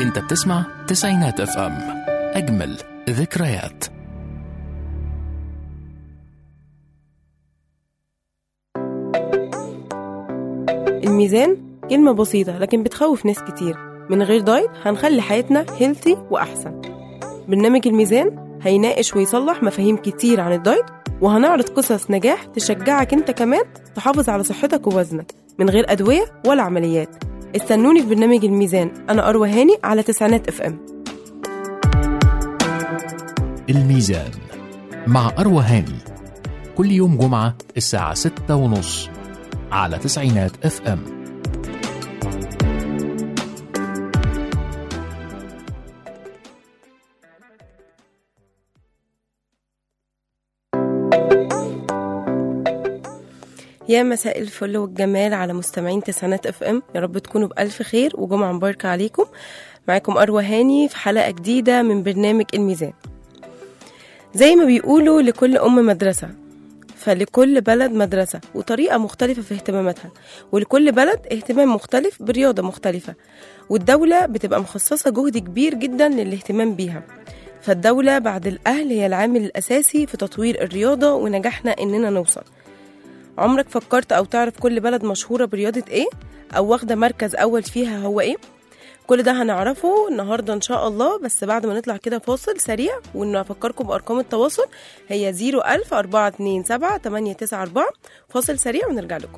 انت بتسمع تسعينات اف ام اجمل ذكريات الميزان كلمة بسيطة لكن بتخوف ناس كتير من غير دايت هنخلي حياتنا هيلثي وأحسن برنامج الميزان هيناقش ويصلح مفاهيم كتير عن الدايت وهنعرض قصص نجاح تشجعك انت كمان تحافظ على صحتك ووزنك من غير أدوية ولا عمليات استنوني في برنامج الميزان أنا أروى هاني على تسعينات اف ام الميزان مع أروى هاني كل يوم جمعة الساعة ستة ونص على تسعينات اف ام يا مساء الفل والجمال على مستمعين تسعينات اف ام يا رب تكونوا بألف خير وجمعة مباركة عليكم معاكم أروى هاني في حلقة جديدة من برنامج الميزان زي ما بيقولوا لكل أم مدرسة فلكل بلد مدرسة وطريقة مختلفة في اهتماماتها ولكل بلد اهتمام مختلف برياضة مختلفة والدولة بتبقى مخصصة جهد كبير جدا للاهتمام بيها فالدولة بعد الأهل هي العامل الأساسي في تطوير الرياضة ونجاحنا إننا نوصل عمرك فكرت أو تعرف كل بلد مشهورة برياضة إيه؟ أو واخدة مركز أول فيها هو إيه؟ كل ده هنعرفه النهاردة إن شاء الله بس بعد ما نطلع كده فاصل سريع وإن أفكركم بأرقام التواصل هي 01000 427 894 فاصل سريع ونرجع لكم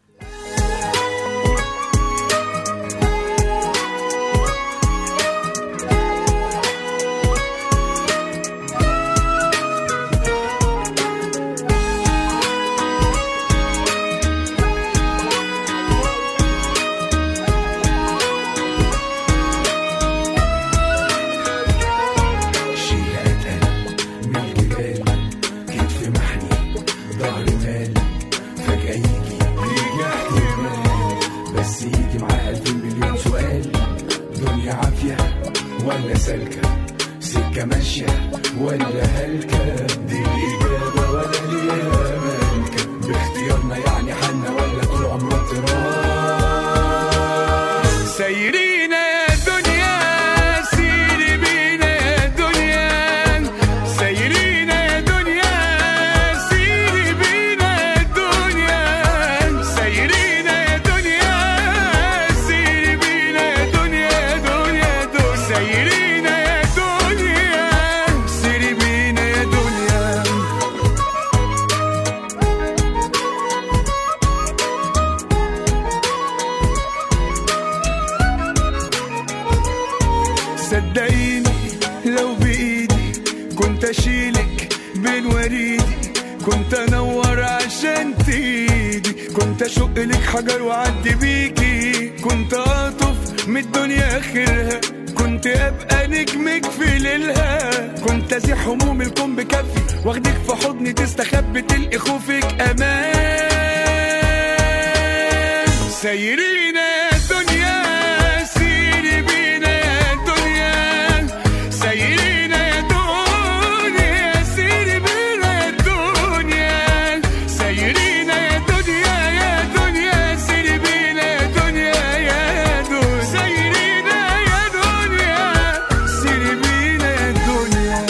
شيل أتقل من الجبال كتف محني ظهر مال فجأة يجي يجي احتمال بس يجي معاه ألف مليون سؤال دنيا عافية ولا سالكة سكة ماشية ولا هلكة دي الإجابة ولا ليها مالكة باختيارنا يعني حالنا ولا طول عمرنا اضطراب سايرين يا دنيا سيري بينا يا دنيا سايرين يا دنيا سيري بينا يا دنيا سايرين يا دنيا سيري بينا يا دنيا يا دنيا دنيا سايرين يا دنيا سيري بينا يا دنيا صدقيني لو بايدي كنت اشيلك بين وريدي كنت انور عشان تيجي كنت اشق لك حجر واعدي بيكي كنت اطف من الدنيا اخرها كنت ابقى نجمك في ليلها كنت ازيح هموم الكون بكفي واخدك في حضني تستخبي تلقي خوفك امان سايرين يا دنيا سيري بينا يا دنيا سايرين يا دنيا سيري بينا يا دنيا سايرين يا دنيا يا دنيا سيري بينا يا دنيا يا دنيا سايرين يا دنيا سيري بينا يا دنيا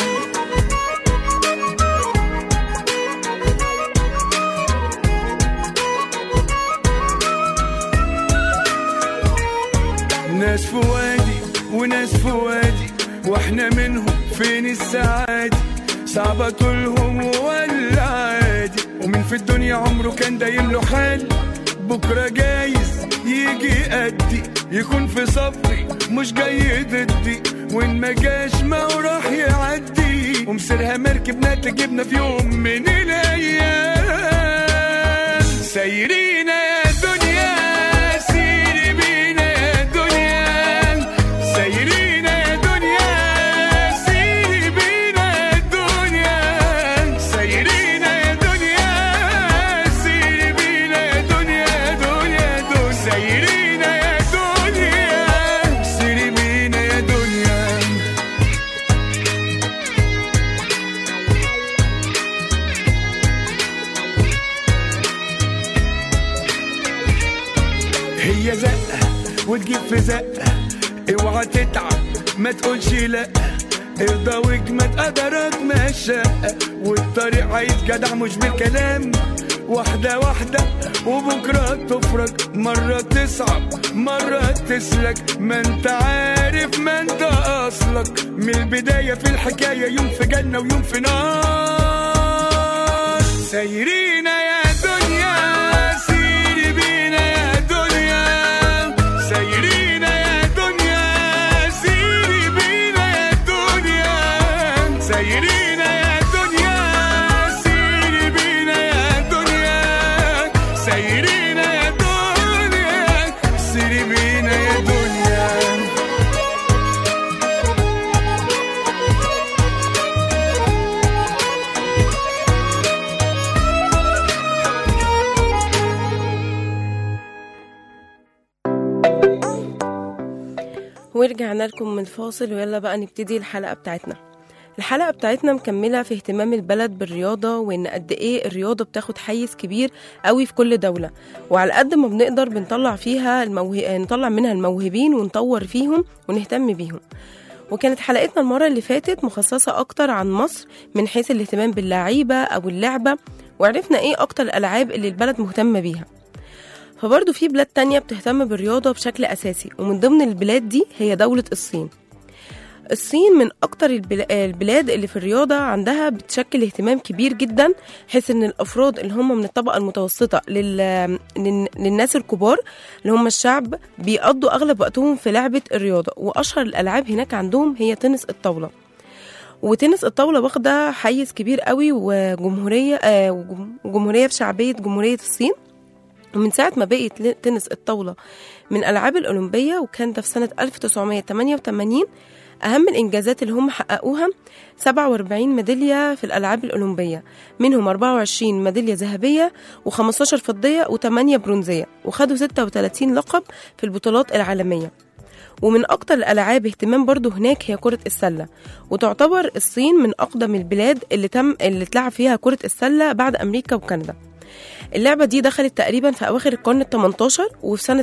ناس في وادي وناس في وادي واحنا منهم فين السعادة صعبة طولهم ولا عادي ومين في الدنيا عمره كان دايم له حال بكرة جايز يجي قدي يكون في صفي مش جاي ضدي وان ما جاش ما هو راح يعدي ومسيرها مركبنا تجيبنا في يوم من الايام سايرين يا دنيا سيري بينا يا دنيا سايرين يا دنيا سيري بينا يا دنيا سايرين يا دنيا سيري بينا يا دنيا يا دنيا دنيا سايرين يا دنيا سيري بينا يا دنيا هي زقة وتجيب في زقة اوعى تتعب ما تقولش لا ارضى واجمد قدرك ما شاء والطريق عايز جدع مش بالكلام واحدة واحدة وبكرة تفرج مرة تصعب مرة تسلك ما انت عارف ما انت اصلك من البداية في الحكاية يوم في جنة ويوم في نار سايرين يا دنيا سيري بينا يا دنيا سايرين يا دنيا سيري بينا يا دنيا سايرين يا دنيا سيري بينا يا دنيا سايرين يا دنيا سيري بينا يا دنيا ورجعنا لكم من الفاصل ويلا بقى نبتدي الحلقة بتاعتنا الحلقة بتاعتنا مكملة في اهتمام البلد بالرياضة وإن قد إيه الرياضة بتاخد حيز كبير قوي في كل دولة وعلى قد ما بنقدر بنطلع فيها الموه... نطلع منها الموهوبين ونطور فيهم ونهتم بيهم وكانت حلقتنا المرة اللي فاتت مخصصة أكتر عن مصر من حيث الاهتمام باللعيبة أو اللعبة وعرفنا إيه أكتر الألعاب اللي البلد مهتمة بيها فبرضه في بلاد تانية بتهتم بالرياضة بشكل أساسي ومن ضمن البلاد دي هي دولة الصين الصين من أكتر البلا- البلاد اللي في الرياضة عندها بتشكل اهتمام كبير جدا حيث إن الأفراد اللي هم من الطبقة المتوسطة لل... لل... للناس الكبار اللي هم الشعب بيقضوا أغلب وقتهم في لعبة الرياضة وأشهر الألعاب هناك عندهم هي تنس الطاولة وتنس الطاولة واخدة حيز كبير قوي وجمهورية آه وجم- وجمهورية في شعبية جمهورية الصين ومن ساعة ما بقيت ل- تنس الطاولة من ألعاب الأولمبية وكان ده في سنة 1988 أهم الإنجازات اللي هم حققوها 47 ميدالية في الألعاب الأولمبية منهم 24 ميدالية ذهبية و15 فضية و8 برونزية وخدوا 36 لقب في البطولات العالمية ومن أكتر الألعاب اهتمام برضو هناك هي كرة السلة وتعتبر الصين من أقدم البلاد اللي تم اللي اتلعب فيها كرة السلة بعد أمريكا وكندا اللعبة دي دخلت تقريبا في أواخر القرن ال 18 وفي سنة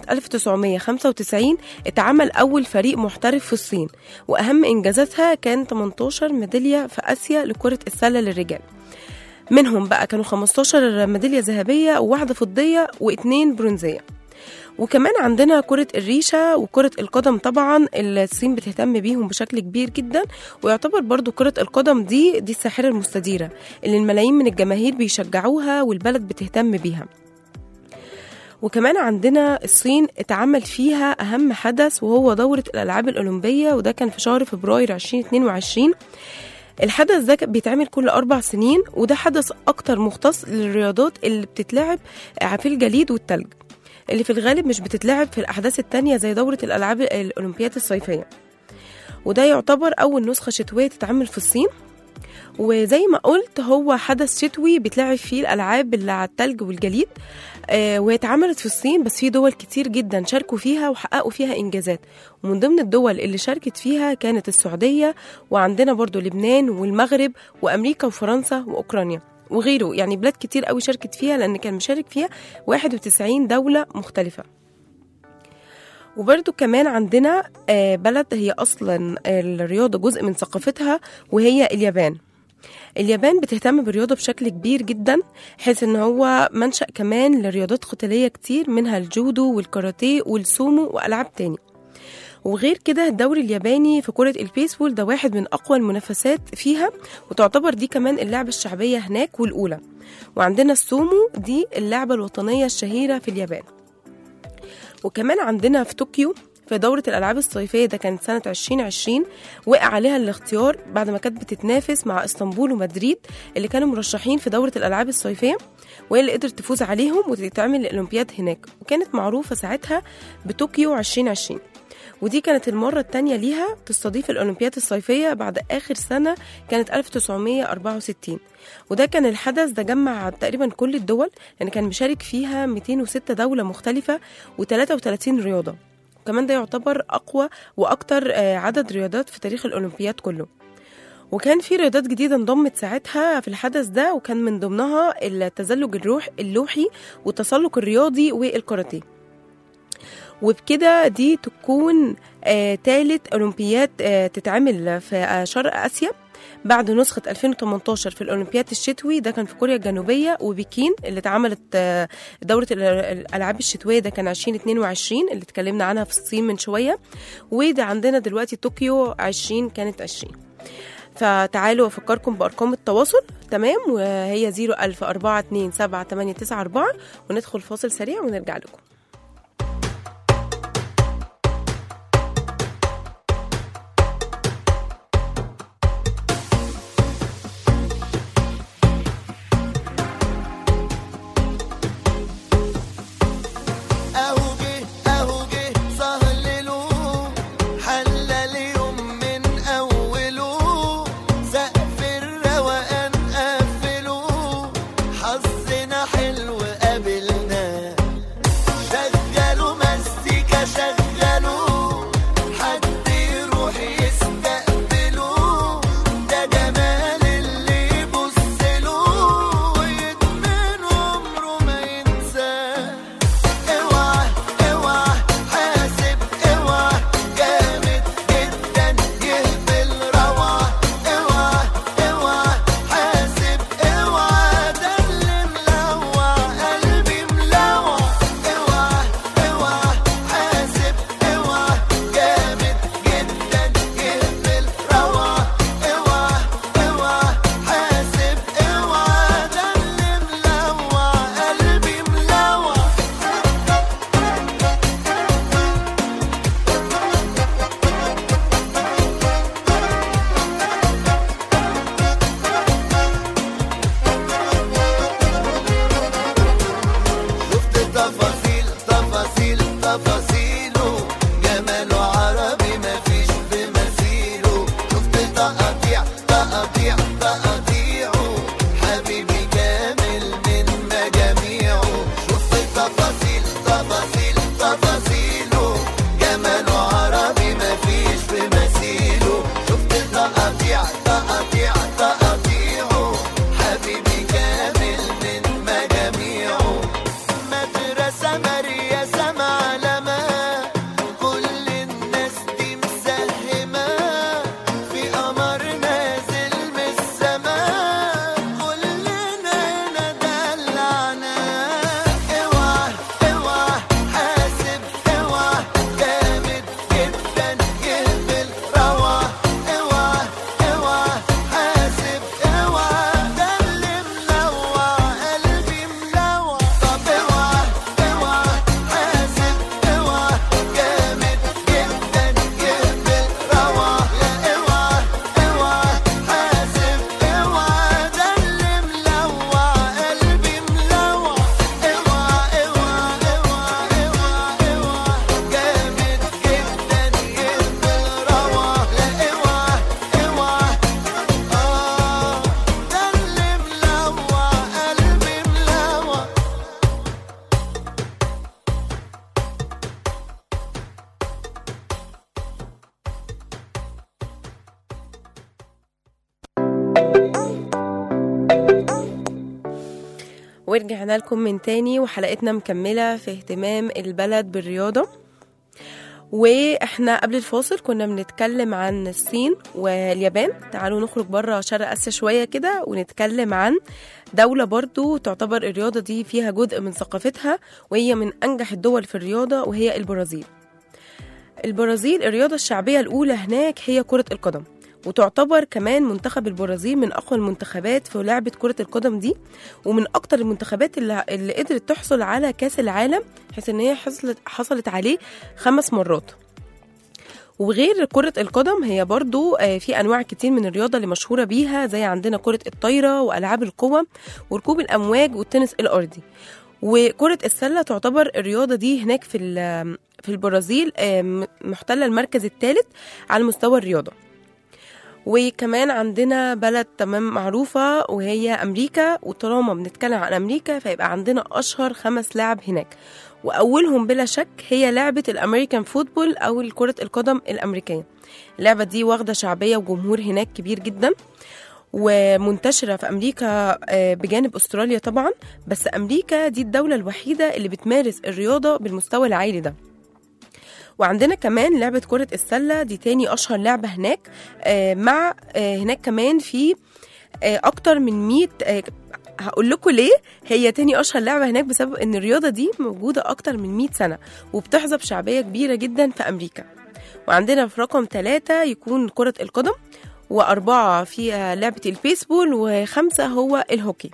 1995 اتعمل أول فريق محترف في الصين وأهم إنجازاتها كان 18 ميدالية في آسيا لكرة السلة للرجال منهم بقى كانوا 15 ميدالية ذهبية وواحدة فضية واثنين برونزية وكمان عندنا كرة الريشة وكرة القدم طبعا الصين بتهتم بيهم بشكل كبير جدا ويعتبر برضو كرة القدم دي دي الساحرة المستديرة اللي الملايين من الجماهير بيشجعوها والبلد بتهتم بيها وكمان عندنا الصين اتعمل فيها أهم حدث وهو دورة الألعاب الأولمبية وده كان في شهر فبراير 2022 الحدث ده كان بيتعمل كل أربع سنين وده حدث أكتر مختص للرياضات اللي بتتلعب في الجليد والتلج اللي في الغالب مش بتتلعب في الأحداث التانية زي دورة الألعاب الأولمبيات الصيفية وده يعتبر أول نسخة شتوية تتعمل في الصين وزي ما قلت هو حدث شتوي بيتلعب فيه الألعاب اللي على التلج والجليد آه وهي اتعملت في الصين بس في دول كتير جدا شاركوا فيها وحققوا فيها إنجازات ومن ضمن الدول اللي شاركت فيها كانت السعودية وعندنا برضو لبنان والمغرب وأمريكا وفرنسا وأوكرانيا وغيره يعني بلاد كتير قوي شاركت فيها لأن كان مشارك فيها 91 دولة مختلفة وبرده كمان عندنا آه، بلد هي أصلا الرياضة جزء من ثقافتها وهي اليابان اليابان بتهتم بالرياضة بشكل كبير جدا حيث ان هو منشأ كمان لرياضات قتالية كتير منها الجودو والكاراتيه والسومو وألعاب تاني وغير كده الدوري الياباني في كرة البيسبول ده واحد من أقوى المنافسات فيها وتعتبر دي كمان اللعبة الشعبية هناك والأولى وعندنا السومو دي اللعبة الوطنية الشهيرة في اليابان وكمان عندنا في طوكيو في دورة الألعاب الصيفية ده كانت سنة 2020 وقع عليها الاختيار بعد ما كانت بتتنافس مع اسطنبول ومدريد اللي كانوا مرشحين في دورة الألعاب الصيفية وهي اللي قدرت تفوز عليهم وتتعمل الأولمبياد هناك وكانت معروفة ساعتها بطوكيو 2020 ودي كانت المرة التانية ليها تستضيف الأولمبياد الصيفية بعد آخر سنة كانت 1964 وده كان الحدث ده جمع تقريبا كل الدول لأن كان مشارك فيها 206 دولة مختلفة و33 رياضة وكمان ده يعتبر أقوى وأكتر آه، عدد رياضات في تاريخ الأولمبياد كله وكان في رياضات جديدة انضمت ساعتها في الحدث ده وكان من ضمنها التزلج الروح اللوحي والتسلق الرياضي والكاراتيه وبكده دي تكون آه تالت أولمبياد آه تتعمل في آه شرق آسيا بعد نسخة 2018 في الأولمبياد الشتوي ده كان في كوريا الجنوبية وبكين اللي اتعملت آه، دورة ال- الألعاب الشتوية ده كان 2022 اللي اتكلمنا عنها في الصين من شوية وده عندنا دلوقتي طوكيو 20 كانت 20 فتعالوا أفكركم بأرقام التواصل تمام وهي 01000 427 7894 وندخل فاصل سريع ونرجع لكم اهو جه اهو جه سهلله حلى اليوم من اوله سقف الروقان قفله حظنا حلو قابلنا شغلوا مزيكا شغلوا حد يروح يستقبله ده جمال اللي يبصله ويدمن عمره ما ينساه اوعى اوعى حاسب اوعى جامد جدا يهبل روعة اوعى اوعى حاسب اوعى ده اللي ملوع قلبي ملوع اوعى اوعى حاسب اوعى جامد جدا يهبل روعة اوعى اوعى حاسب اوعى ده اللي ملوع قلبي ملوع شفت تفاصيل تفاصيل تفاصيله جماله عربي مفيش بمثيله شفت تقاطيع تقاطيع تقاطيعه حبيبي كامل من مجاميعه شفت تفاصيل تفاصيل تفاصيله جماله عربي مفيش بمثيله شفت تقاطيع تقاطيع تقاطيعه حبيبي كامل من مجاميعه مدرسة مريسة معلمة كل الناس دي مساهمة في قمر نازل من السماء كلنا هنا دلعنا اوعى اوعى حاسب اوعى جامد جدا يهبل روعة اوعى اوعى حاسب اوعى ده اللي ملوع قلبي ملوع طب اوعى اوعى حاسب اوعى جامد جدا يهبل روعة لا اوعى اوعى حاسب اوعى ده اللي ملوع قلبي ملوع اوعى اوعى اوعى اوعى اوعى جامد جدا يهبل روعة لا اوعى اوعى اه ده اللي ملوع قلبي ملوع ورجعنا لكم من تاني وحلقتنا مكملة في اهتمام البلد بالرياضة واحنا قبل الفاصل كنا بنتكلم عن الصين واليابان تعالوا نخرج بره شرق اسيا شويه كده ونتكلم عن دولة برضو تعتبر الرياضة دي فيها جزء من ثقافتها وهي من أنجح الدول في الرياضة وهي البرازيل البرازيل الرياضة الشعبية الأولى هناك هي كرة القدم وتعتبر كمان منتخب البرازيل من أقوى المنتخبات في لعبة كرة القدم دي ومن أكتر المنتخبات اللي, اللي قدرت تحصل على كأس العالم حيث إن هي حصلت, حصلت عليه خمس مرات وغير كرة القدم هي برضو آه، في أنواع كتير من الرياضة اللي مشهورة بيها زي عندنا كرة الطايرة وألعاب القوى وركوب الأمواج والتنس الأرضي وكرة السلة تعتبر الرياضة دي هناك في ال- في البرازيل آه، م- محتلة المركز الثالث على مستوى الرياضة وكمان عندنا بلد تمام معروفة وهي أمريكا وطالما بنتكلم عن أمريكا فيبقى عندنا أشهر خمس لاعب هناك وأولهم بلا شك هي لعبة الأمريكان فوتبول أو كرة القدم الأمريكية اللعبة دي واخدة شعبية وجمهور هناك كبير جدا ومنتشرة في أمريكا آه، بجانب أستراليا طبعا بس أمريكا دي الدولة الوحيدة اللي بتمارس الرياضة بالمستوى العالي ده وعندنا كمان لعبة كرة السلة دي تاني أشهر لعبة هناك آه، مع آه، هناك كمان في آه، أكتر من 100 آه، هقول لكم ليه هي تاني أشهر لعبة هناك بسبب إن الرياضة دي موجودة أكتر من 100 سنة وبتحظى بشعبية كبيرة جدا في أمريكا وعندنا في رقم ثلاثة يكون كرة القدم وأربعة فيها لعبة البيسبول وخمسة هو الهوكي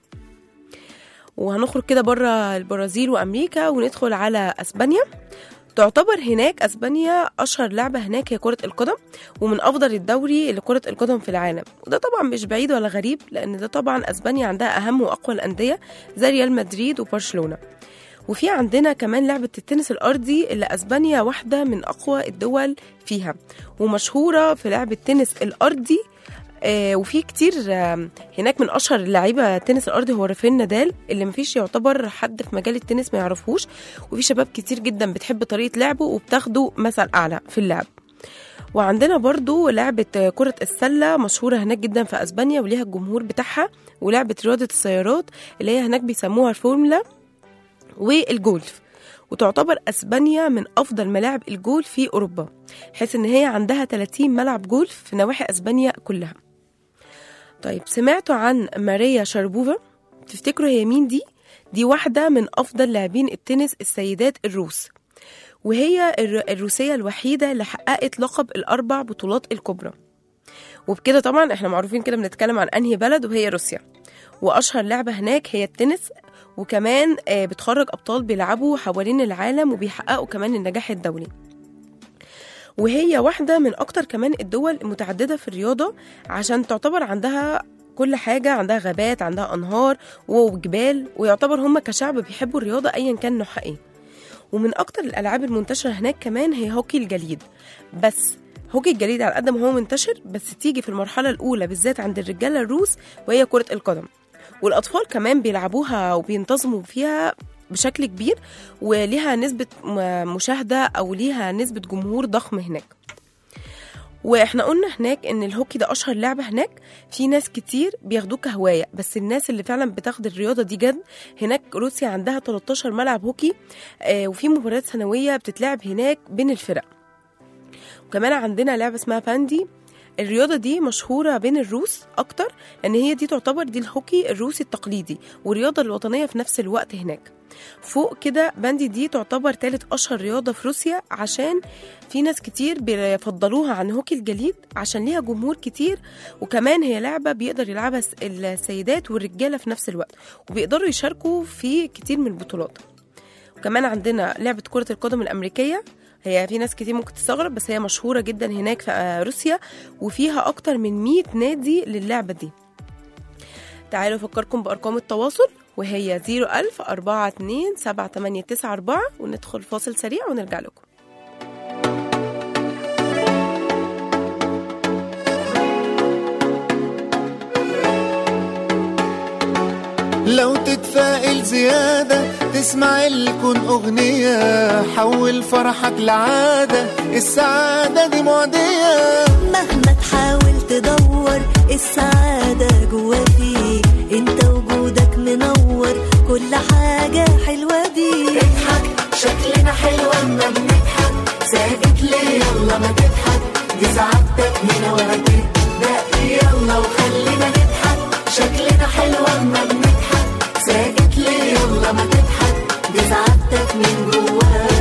وهنخرج كده بره البرازيل وأمريكا وندخل على أسبانيا تعتبر هناك اسبانيا اشهر لعبه هناك هي كره القدم ومن افضل الدوري لكره القدم في العالم وده طبعا مش بعيد ولا غريب لان ده طبعا اسبانيا عندها اهم واقوى الانديه زي ريال مدريد وبرشلونه وفي عندنا كمان لعبة التنس الأرضي اللي أسبانيا واحدة من أقوى الدول فيها ومشهورة في لعبة التنس الأرضي آه وفي كتير آه هناك من اشهر اللعيبه التنس الارضي هو رافائيل نادال اللي مفيش يعتبر حد في مجال التنس ما يعرفوش وفي شباب كتير جدا بتحب طريقه لعبه وبتاخده مثل اعلى في اللعب وعندنا برضو لعبة آه، كرة السلة مشهورة هناك جدا في أسبانيا وليها الجمهور بتاعها ولعبة رياضة السيارات اللي هي هناك بيسموها الفورمولا والجولف وتعتبر اسبانيا من افضل ملاعب الجولف في اوروبا حيث ان هي عندها 30 ملعب جولف في نواحي اسبانيا كلها طيب سمعتوا عن ماريا شاربوفا تفتكروا هي مين دي دي واحدة من أفضل لاعبين التنس السيدات الروس وهي الر- الروسية الوحيدة اللي حققت لقب الأربع بطولات الكبرى وبكده طبعا احنا معروفين كده بنتكلم عن أنهي بلد وهي روسيا وأشهر لعبة هناك هي التنس وكمان آه، بتخرج أبطال بيلعبوا حوالين العالم وبيحققوا كمان النجاح الدولي وهي واحدة من أكتر كمان الدول المتعددة في الرياضة عشان تعتبر عندها كل حاجة عندها غابات عندها أنهار وجبال ويعتبر هم كشعب بيحبوا الرياضة أيا كان نوعها إيه ومن أكتر الألعاب المنتشرة هناك كمان هي هوكي الجليد بس هوكي الجليد على قد ما هو منتشر بس تيجي في المرحلة الأولى بالذات عند الرجالة الروس وهي كرة القدم والأطفال كمان بيلعبوها وبينتظموا فيها بشكل كبير وليها نسبة م- مشاهدة أو ليها نسبة جمهور ضخم هناك واحنا قلنا هناك ان الهوكي ده اشهر لعبه هناك في ناس كتير بياخدوه كهوايه بس الناس اللي فعلا بتاخد الرياضه دي جد هناك روسيا عندها 13 ملعب هوكي آه وفي مباريات سنويه بتتلعب هناك بين الفرق وكمان عندنا لعبه اسمها باندي الرياضة دي مشهورة بين الروس أكتر لأن هي دي تعتبر دي الهوكي الروسي التقليدي والرياضة الوطنية في نفس الوقت هناك فوق كده باندي دي تعتبر تالت أشهر رياضة في روسيا عشان في ناس كتير بيفضلوها عن هوكي الجليد عشان ليها جمهور كتير وكمان هي لعبة بيقدر يلعبها الس- السيدات والرجالة في نفس الوقت وبيقدروا يشاركوا في كتير من البطولات وكمان عندنا لعبة كرة القدم الأمريكية هي في ناس كتير ممكن تستغرب بس هي مشهورة جدا هناك في آه، روسيا وفيها أكتر من 100 نادي للعبة دي تعالوا أفكركم بأرقام التواصل وهي 01000 42 7894 وندخل فاصل سريع ونرجع لكم لو تتفائل زيادة تسمع الكون أغنية حول فرحك لعادة السعادة دي معدية مهما تحاول تدور السعادة جوا فيك انت وجودك منور كل حاجة حلوة بيك نضحك شكلنا حلو اما بنضحك ساكت ليه يلا ما تضحك دي سعادتك هنا وهتبدا يلا وخلينا نضحك شكلنا حلو اما بنضحك ساكت ليه يلا ما تضحك دي سعادتك من جواك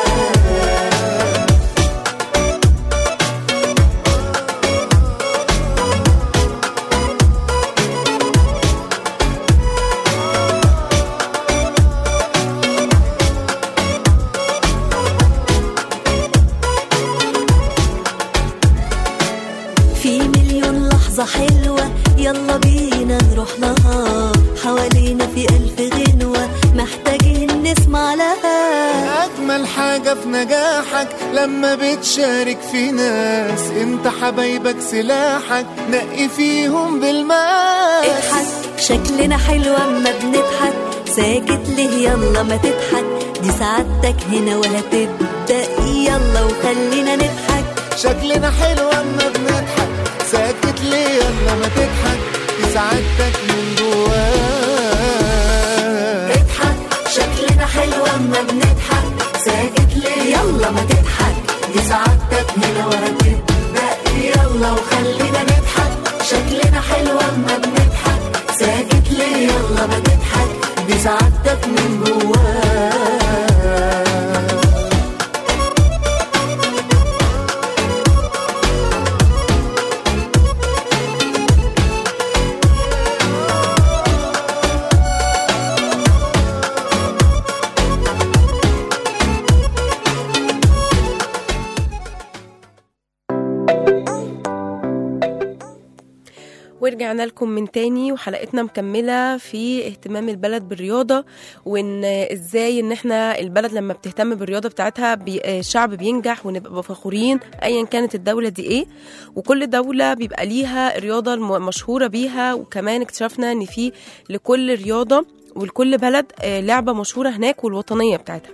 في مليون لحظة حلوة يلا بينا نروح لها حوالينا في ألف غنوة محتاجين نسمع لها أجمل حاجة في نجاحك لما بتشارك في ناس انت حبايبك سلاحك نقي فيهم بالماس اضحك شكلنا حلو اما بنضحك ساكت ليه يلا ما تضحك دي سعادتك هنا وهتبدأ يلا وخلينا نضحك شكلنا حلو اما بنضحك ساكت ليه يلا ما تضحك دي سعادتك من جواك اضحك شكلنا حلو اما بنضحك ساكت ليه يلا ما تضحك ورجعنا لكم من تاني وحلقتنا مكملة في اهتمام البلد بالرياضة وان ازاي ان احنا البلد لما بتهتم بالرياضة بتاعتها بي الشعب بينجح ونبقى فخورين ايا كانت الدولة دي ايه وكل دولة بيبقى ليها الرياضة المشهورة بيها وكمان اكتشفنا ان في لكل رياضة ولكل بلد آه، لعبة مشهورة هناك والوطنية بتاعتها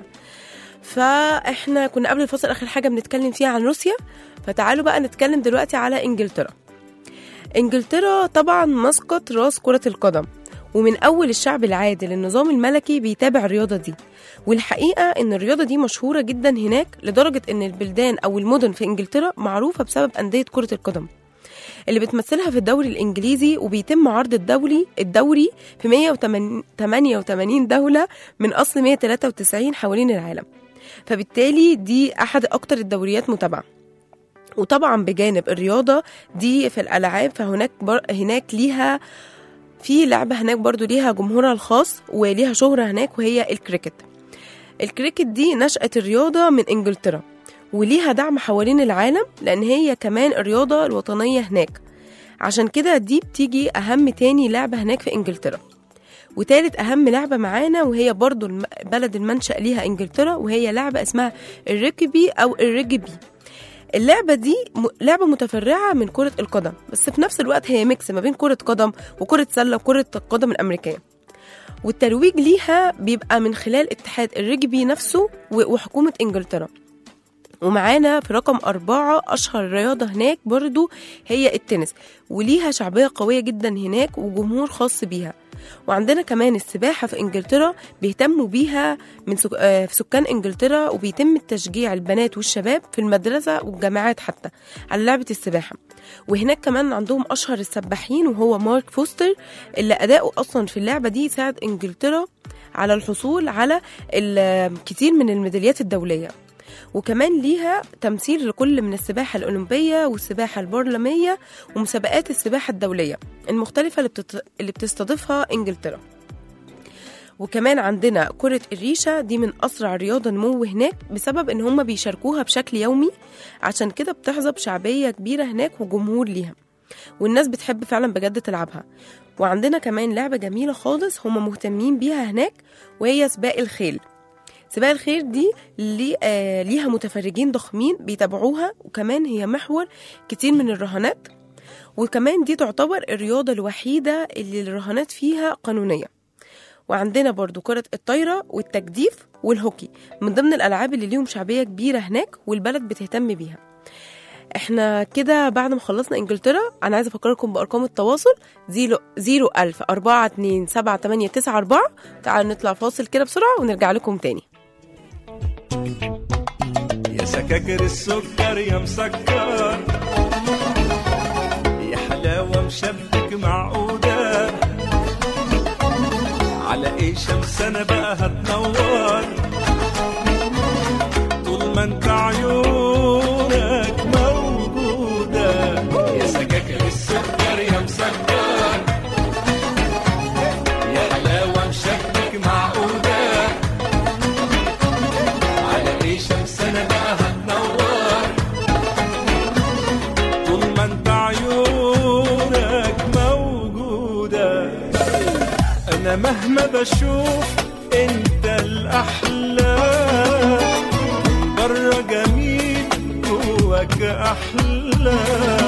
فاحنا كنا قبل الفصل اخر حاجة بنتكلم فيها عن روسيا فتعالوا بقى نتكلم دلوقتي على انجلترا انجلترا طبعا مسقط راس كرة القدم ومن أول الشعب العادي للنظام الملكي بيتابع الرياضة دي والحقيقة إن الرياضة دي مشهورة جدا هناك لدرجة إن البلدان أو المدن في إنجلترا معروفة بسبب أندية كرة القدم اللي بتمثلها في الدوري الإنجليزي وبيتم عرض الدوري الدوري في 188 دولة من أصل 193 حوالين العالم فبالتالي دي أحد أكتر الدوريات متابعة وطبعا بجانب الرياضة دي في الألعاب فهناك بر... هناك ليها في لعبة هناك برضو ليها جمهورها الخاص وليها شهرة هناك وهي الكريكت الكريكت دي نشأت الرياضة من إنجلترا وليها دعم حوالين العالم لأن هي كمان الرياضة الوطنية هناك عشان كده دي بتيجي أهم تاني لعبة هناك في إنجلترا وتالت أهم لعبة معانا وهي برضو الم- بلد المنشأ ليها إنجلترا وهي لعبة اسمها الركبي أو الرجبي اللعبة دي م- لعبة متفرعة من كرة القدم بس في نفس الوقت هي ميكس ما بين كرة قدم وكرة سلة وكرة القدم الأمريكية والترويج ليها بيبقى من خلال اتحاد الرجبي نفسه و- وحكومة إنجلترا ومعانا في رقم أربعة أشهر رياضة هناك برضو هي التنس وليها شعبية قوية جدا هناك وجمهور خاص بيها وعندنا كمان السباحة في إنجلترا بيهتموا بيها من سك... آه، في سكان إنجلترا وبيتم تشجيع البنات والشباب في المدرسة والجامعات حتى على لعبة السباحة وهناك كمان عندهم أشهر السباحين وهو مارك فوستر اللي أداؤه أصلا في اللعبة دي ساعد إنجلترا على الحصول على الكثير من الميداليات الدولية وكمان ليها تمثيل لكل من السباحة الأولمبية والسباحة البرلمية ومسابقات السباحة الدولية المختلفة اللي, بتت... اللي بتستضيفها إنجلترا وكمان عندنا كرة الريشة دي من أسرع رياضة نمو هناك بسبب إن هم بيشاركوها بشكل يومي عشان كده بتحظى بشعبية كبيرة هناك وجمهور ليها والناس بتحب فعلا بجد تلعبها وعندنا كمان لعبة جميلة خالص هم مهتمين بيها هناك وهي سباق الخيل سباق الخيل دي لي آه ليها متفرجين ضخمين بيتابعوها وكمان هي محور كتير من الرهانات وكمان دي تعتبر الرياضة الوحيدة اللي الرهانات فيها قانونية وعندنا برضو كرة الطايرة والتجديف والهوكي من ضمن الألعاب اللي ليهم شعبية كبيرة هناك والبلد بتهتم بيها احنا كده بعد ما خلصنا انجلترا انا عايزه افكركم بارقام التواصل زيرو زيرو الف اربعة اتنين سبعة تمانية تسعة اربعة تعالوا نطلع فاصل كده بسرعة ونرجع لكم تاني يا سكاكر السكر يا مسكر يا حلاوة مشبك معقودة على ايه شمس انا بقى هتنور طول ما انت عيونك موجودة يا سكاكر السكر يا مسكر يا حلاوة مشبك معقودة على ايه شمس انا بقى هتنور طول ما انت عيونك موجودة انا مهما بشوف انت الاحلى من بره جميل جواك احلى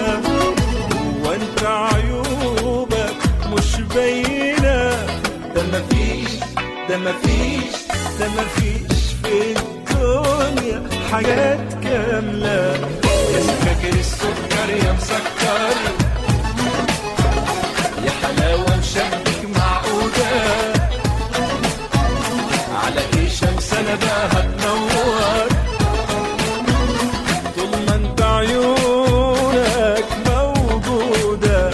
وانت عيوبك مش باينه ده مفيش ده مفيش ده مفيش في الدنيا حاجات كامله يا سكاكر السكر يا مسكر يا حلاوه مشبك معقوده على ايه شمس انا بقى هتنور طول ما انت عيونك موجوده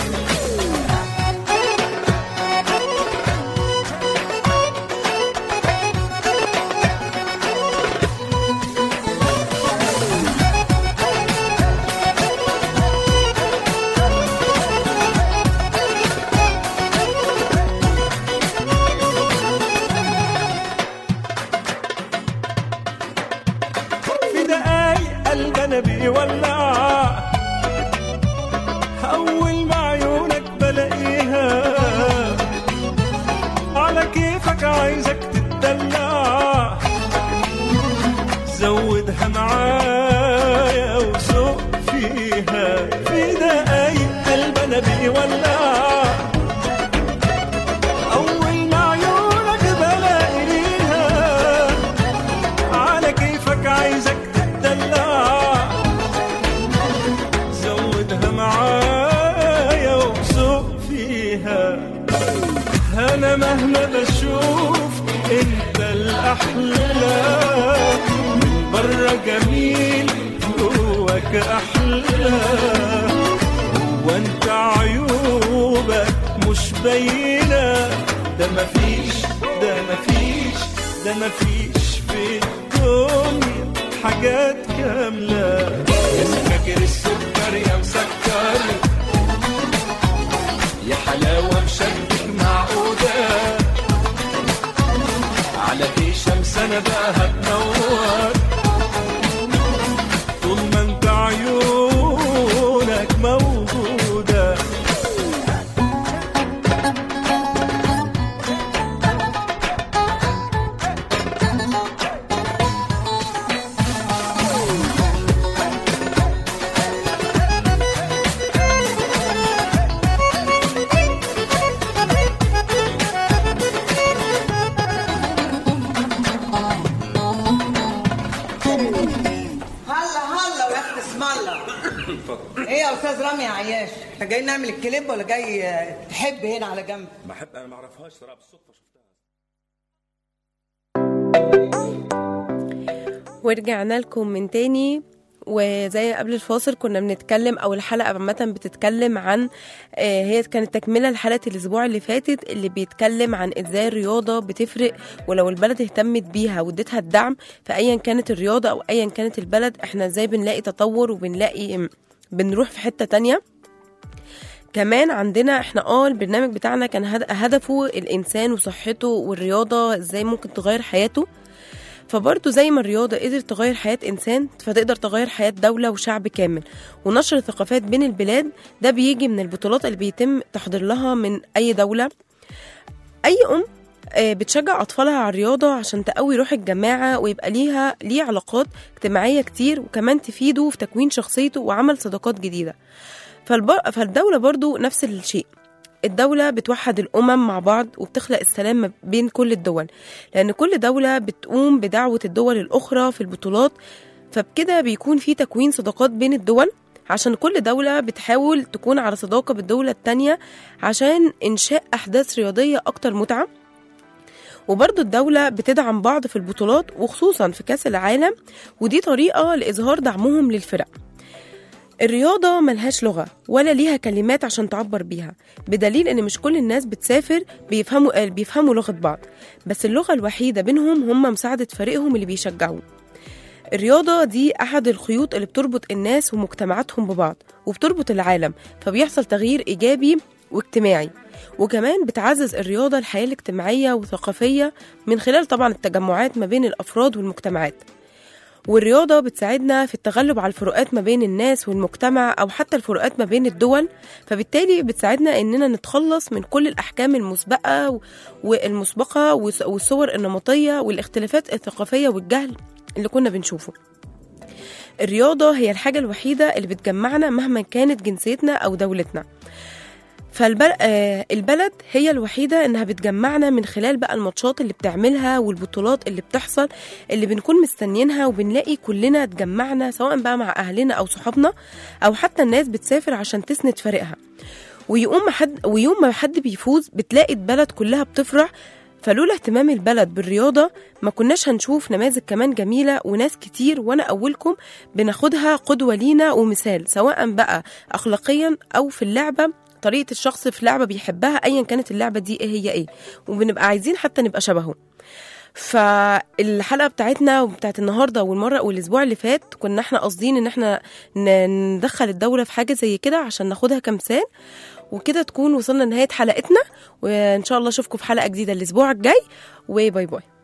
في دقايق قلب انا بيولع اول ما عيونك بلاقي زودها معايا وسوق فيها في دقايق قلبنا بيولع أول ما عيونك بلاقيها على كيفك عايزك تتدلع زودها معايا وسوق فيها أنا مهما بشوف أنت الأحلى من برا جميل جواك أحلى وأنت عيوبك مش باينة ده مفيش ده مفيش ده مفيش في الدنيا حاجات كاملة يا سكاكر السكر يا مسكر يا حلاوة مشبك معقودة على دي شمس أنا بقى هتنور طول ما انت عيونك موجودة هلا هلا يا اخت اسم الله ايه يا استاذ رامي عياش انت جاي نعمل الكليب ولا جاي آه، تحب هنا على جنب بحب انا ما اعرفهاش صراحه بالصدفه شفتها ورجعنا لكم من تاني وزي قبل الفاصل كنا بنتكلم او الحلقه عامه بتتكلم عن آه، هي كانت تكمله لحلقه الاسبوع اللي فاتت اللي بيتكلم عن ازاي الرياضه بتفرق ولو البلد اهتمت بيها واديتها الدعم فايا كانت الرياضه او ايا كانت البلد احنا ازاي بنلاقي تطور وبنلاقي بنروح في حته تانية كمان عندنا احنا اه البرنامج بتاعنا كان هد- هدفه الانسان وصحته والرياضه ازاي ممكن تغير حياته فبرضه زي ما الرياضة قدرت تغير حياة إنسان فتقدر تغير حياة دولة وشعب كامل ونشر الثقافات بين البلاد ده بيجي من البطولات اللي بيتم تحضير لها من أي دولة أي أم آه، بتشجع أطفالها على الرياضة عشان تقوي روح الجماعة ويبقى ليها ليه علاقات اجتماعية كتير وكمان تفيده في تكوين شخصيته وعمل صداقات جديدة فالب... فالدولة برضو نفس الشيء الدولة بتوحد الأمم مع بعض وبتخلق السلام ما بين كل الدول لأن كل دولة بتقوم بدعوة الدول الأخرى في البطولات فبكده بيكون في تكوين صداقات بين الدول عشان كل دولة بتحاول تكون على صداقة بالدولة التانية عشان إنشاء أحداث رياضية أكتر متعة وبرضه الدولة بتدعم بعض في البطولات وخصوصا في كأس العالم ودي طريقة لإظهار دعمهم للفرق الرياضة ملهاش لغة ولا ليها كلمات عشان تعبر بيها بدليل ان مش كل الناس بتسافر بيفهموا آه، بيفهموا لغة بعض بس اللغة الوحيدة بينهم هم مساعدة فريقهم اللي بيشجعوه الرياضة دي أحد الخيوط اللي بتربط الناس ومجتمعاتهم ببعض وبتربط العالم فبيحصل تغيير إيجابي واجتماعي وكمان بتعزز الرياضة الحياة الاجتماعية والثقافية من خلال طبعا التجمعات ما بين الأفراد والمجتمعات والرياضة بتساعدنا في التغلب على الفروقات ما بين الناس والمجتمع أو حتى الفروقات ما بين الدول فبالتالي بتساعدنا إننا نتخلص من كل الأحكام المسبقة و- والمسبقة والس- والصور النمطية والاختلافات الثقافية والجهل اللي كنا بنشوفه الرياضة هي الحاجة الوحيدة اللي بتجمعنا مهما كانت جنسيتنا أو دولتنا فالبلد هي الوحيدة إنها بتجمعنا من خلال بقى الماتشات اللي بتعملها والبطولات اللي بتحصل اللي بنكون مستنيينها وبنلاقي كلنا اتجمعنا سواء بقى مع أهلنا أو صحابنا أو حتى الناس بتسافر عشان تسند فريقها ويقوم ما حد ويوم ما حد بيفوز بتلاقي البلد كلها بتفرح فلولا اهتمام البلد بالرياضة ما كناش هنشوف نماذج كمان جميلة وناس كتير وأنا أولكم بناخدها قدوة لينا ومثال سواء بقى أخلاقيا أو في اللعبة طريقة الشخص في لعبة بيحبها أيا كانت اللعبة دي إيه هي إيه وبنبقى عايزين حتى نبقى شبهه فالحلقه بتاعتنا وبتاعت النهارده والمره والاسبوع اللي فات كنا احنا قاصدين ان احنا ن- ندخل الدوله في حاجه زي كده عشان ناخدها كمثال وكده تكون وصلنا لنهايه حلقتنا وان شاء الله اشوفكم في حلقه جديده الاسبوع الجاي وباي باي